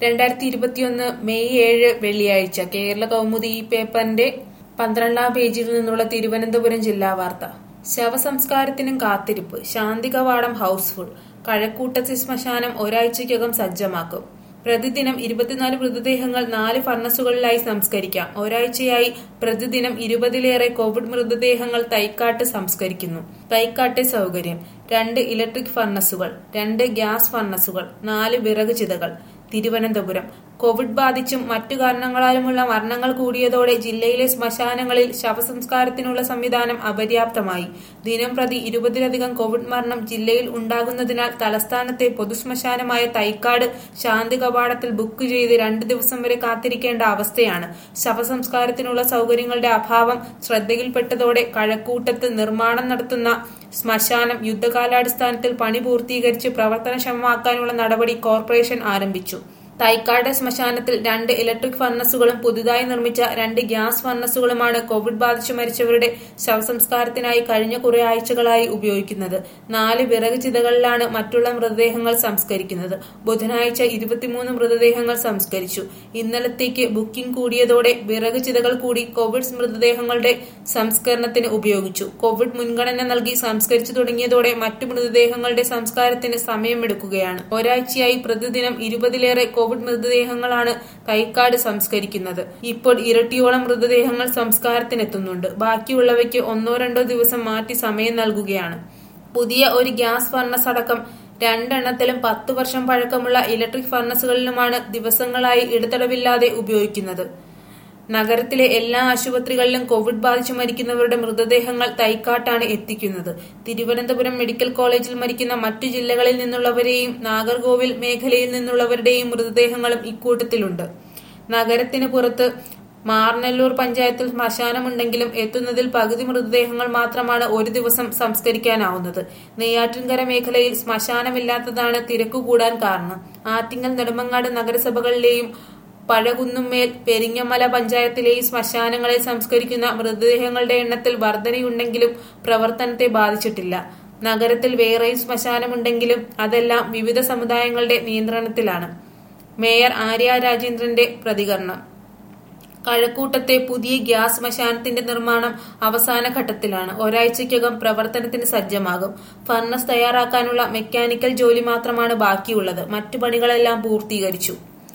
രണ്ടായിരത്തി ഇരുപത്തിയൊന്ന് മെയ് ഏഴ് വെള്ളിയാഴ്ച കേരള കൗമുദി ഈ പേപ്പറിന്റെ പന്ത്രണ്ടാം പേജിൽ നിന്നുള്ള തിരുവനന്തപുരം ജില്ലാ വാർത്ത ശവസംസ്കാരത്തിനും കാത്തിരിപ്പ് ശാന്തി കവാടം ഹൌസ്ഫുൾ കഴക്കൂട്ടത്തെ ശ്മശാനം ഒരാഴ്ചയ്ക്കകം സജ്ജമാക്കും പ്രതിദിനം ഇരുപത്തിനാല് മൃതദേഹങ്ങൾ നാല് ഫർണസുകളിലായി സംസ്കരിക്കാം ഒരാഴ്ചയായി പ്രതിദിനം ഇരുപതിലേറെ കോവിഡ് മൃതദേഹങ്ങൾ തൈക്കാട്ട് സംസ്കരിക്കുന്നു തൈക്കാട്ടെ സൗകര്യം രണ്ട് ഇലക്ട്രിക് ഫർണസുകൾ രണ്ട് ഗ്യാസ് ഫർണസുകൾ നാല് വിറക് ചിതകൾ തിരുവനന്തപുരം കോവിഡ് ബാധിച്ചും മറ്റു കാരണങ്ങളാലുമുള്ള മരണങ്ങൾ കൂടിയതോടെ ജില്ലയിലെ ശ്മശാനങ്ങളിൽ ശവസംസ്കാരത്തിനുള്ള സംവിധാനം അപര്യാപ്തമായി ദിനം പ്രതി ഇരുപതിലധികം കോവിഡ് മരണം ജില്ലയിൽ ഉണ്ടാകുന്നതിനാൽ തലസ്ഥാനത്തെ പൊതുശ്മശാനമായ തൈക്കാട് ശാന്തി കവാടത്തിൽ ബുക്ക് ചെയ്ത് രണ്ടു ദിവസം വരെ കാത്തിരിക്കേണ്ട അവസ്ഥയാണ് ശവസംസ്കാരത്തിനുള്ള സൗകര്യങ്ങളുടെ അഭാവം ശ്രദ്ധയിൽപ്പെട്ടതോടെ കഴക്കൂട്ടത്ത് നിർമ്മാണം നടത്തുന്ന ശ്മശാനം യുദ്ധകാലാടിസ്ഥാനത്തിൽ പണി പൂർത്തീകരിച്ച് പ്രവർത്തനക്ഷമമാക്കാനുള്ള നടപടി കോർപ്പറേഷൻ ആരംഭിച്ചു തൈക്കാട് ശ്മശാനത്തിൽ രണ്ട് ഇലക്ട്രിക് ഫർണസുകളും പുതുതായി നിർമ്മിച്ച രണ്ട് ഗ്യാസ് ഫർണസുകളുമാണ് കോവിഡ് ബാധിച്ചു മരിച്ചവരുടെ ശവസംസ്കാരത്തിനായി കഴിഞ്ഞ കുറെ ആഴ്ചകളായി ഉപയോഗിക്കുന്നത് നാല് വിറക് ചിതകളിലാണ് മറ്റുള്ള മൃതദേഹങ്ങൾ സംസ്കരിക്കുന്നത് ബുധനാഴ്ച ഇരുപത്തിമൂന്ന് മൃതദേഹങ്ങൾ സംസ്കരിച്ചു ഇന്നലത്തേക്ക് ബുക്കിംഗ് കൂടിയതോടെ വിറക് ചിതകൾ കൂടി കോവിഡ് മൃതദേഹങ്ങളുടെ സംസ്കരണത്തിന് ഉപയോഗിച്ചു കോവിഡ് മുൻഗണന നൽകി സംസ്കരിച്ചു തുടങ്ങിയതോടെ മറ്റു മൃതദേഹങ്ങളുടെ സംസ്കാരത്തിന് സമയമെടുക്കുകയാണ് ഒരാഴ്ചയായി പ്രതിദിനം ഇരുപതിലേറെ കോവിഡ് മൃതദേഹങ്ങളാണ് തൈക്കാട് സംസ്കരിക്കുന്നത് ഇപ്പോൾ ഇരട്ടിയോളം മൃതദേഹങ്ങൾ സംസ്കാരത്തിനെത്തുന്നുണ്ട് ബാക്കിയുള്ളവയ്ക്ക് ഒന്നോ രണ്ടോ ദിവസം മാറ്റി സമയം നൽകുകയാണ് പുതിയ ഒരു ഗ്യാസ് ഫർണസ് അടക്കം രണ്ടെണ്ണത്തിലും പത്തു വർഷം പഴക്കമുള്ള ഇലക്ട്രിക് ഫർണസുകളിലുമാണ് ദിവസങ്ങളായി ഇടതടവില്ലാതെ ഉപയോഗിക്കുന്നത് നഗരത്തിലെ എല്ലാ ആശുപത്രികളിലും കോവിഡ് ബാധിച്ചു മരിക്കുന്നവരുടെ മൃതദേഹങ്ങൾ തൈക്കാട്ടാണ് എത്തിക്കുന്നത് തിരുവനന്തപുരം മെഡിക്കൽ കോളേജിൽ മരിക്കുന്ന മറ്റു ജില്ലകളിൽ നിന്നുള്ളവരെയും നാഗർകോവിൽ മേഖലയിൽ നിന്നുള്ളവരുടെയും മൃതദേഹങ്ങളും ഇക്കൂട്ടത്തിലുണ്ട് നഗരത്തിന് പുറത്ത് മാർനല്ലൂർ പഞ്ചായത്തിൽ ശ്മശാനമുണ്ടെങ്കിലും എത്തുന്നതിൽ പകുതി മൃതദേഹങ്ങൾ മാത്രമാണ് ഒരു ദിവസം സംസ്കരിക്കാനാവുന്നത് നെയ്യാറ്റിൻകര മേഖലയിൽ ശ്മശാനമില്ലാത്തതാണ് തിരക്കു കൂടാൻ കാരണം ആറ്റിങ്ങൽ നെടുമങ്ങാട് നഗരസഭകളിലെയും പഴകുന്നുമേൽ പെരിങ്ങമല പഞ്ചായത്തിലെയും ശ്മശാനങ്ങളിൽ സംസ്കരിക്കുന്ന മൃതദേഹങ്ങളുടെ എണ്ണത്തിൽ വർധനയുണ്ടെങ്കിലും പ്രവർത്തനത്തെ ബാധിച്ചിട്ടില്ല നഗരത്തിൽ വേറെയും ശ്മശാനമുണ്ടെങ്കിലും അതെല്ലാം വിവിധ സമുദായങ്ങളുടെ നിയന്ത്രണത്തിലാണ് മേയർ ആര്യ രാജേന്ദ്രന്റെ പ്രതികരണം കഴക്കൂട്ടത്തെ പുതിയ ഗ്യാസ് ശ്മശാനത്തിന്റെ നിർമ്മാണം അവസാന ഘട്ടത്തിലാണ് ഒരാഴ്ചയ്ക്കകം പ്രവർത്തനത്തിന് സജ്ജമാകും ഫർണസ് തയ്യാറാക്കാനുള്ള മെക്കാനിക്കൽ ജോലി മാത്രമാണ് ബാക്കിയുള്ളത് മറ്റു പണികളെല്ലാം പൂർത്തീകരിച്ചു